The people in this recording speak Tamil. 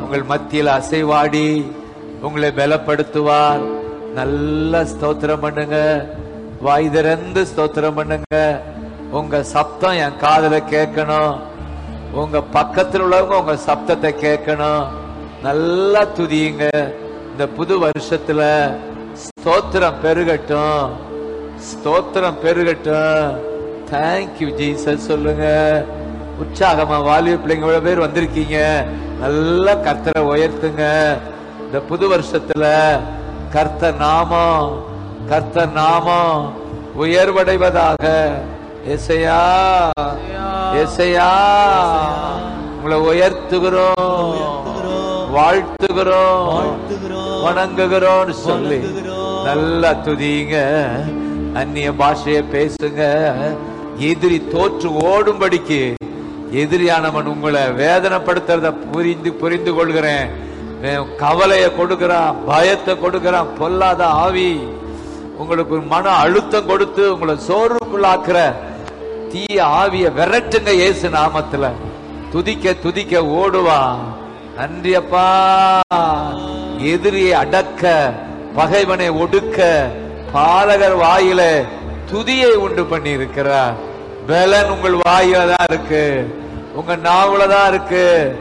உங்கள் மத்தியில் அசைவாடி உங்களை பலப்படுத்துவார் நல்ல ஸ்தோத்திரம் பண்ணுங்க வாய் திறந்து ஸ்தோத்திரம் பண்ணுங்க உங்க சப்தம் என் காதுல கேட்கணும் உங்க பக்கத்தில் உள்ளவங்க உங்க சப்தத்தை கேட்கணும் நல்லா துதியுங்க இந்த புது வருஷத்துல ஸ்தோத்திரம் பெருகட்டும் ஸ்தோத்திரம் பெருகட்டும் தேங்க்யூ ஜீசஸ் சொல்லுங்க உற்சாகமா வாலிப பிள்ளைங்க இவ்வளவு பேர் வந்திருக்கீங்க நல்லா கர்த்தரை உயர்த்துங்க இந்த புது வருஷத்துல கர்த்தர் நாமம் கர்த்தர் நாமம் உயர்வடைவதாக எசையா எசையா உங்களை உயர்த்துகிறோம் வாழ்த்துகிறோம் வணங்குகிறோம் சொல்லி நல்லா துதிங்க அந்நிய பாஷைய பேசுங்க எதிரி தோற்று ஓடும்படிக்கு எதிரியானவன் உங்களை வேதனைப்படுத்துறத புரிந்து புரிந்து கொள்கிறேன் அஹ் கவலைய கொடுக்கிறான் பயத்தை கொடுக்கிறான் பொல்லாத ஆவி உங்களுக்கு ஒரு மன அழுத்தம் கொடுத்து உங்களை சோர்வுக்குள்ளாக்குற தீய ஆவிய விரட்டுங்க இயேசு நாமத்துல துதிக்க துதிக்க ஓடுவான் நன்றி அப்பா எதிரியை அடக்க பகைவனை ஒடுக்க பாலகர் வாயில துதியை உண்டு பண்ணி இருக்கிறார் பலன் உங்கள் வாயில தான் இருக்கு உங்க நாவுல தான் இருக்கு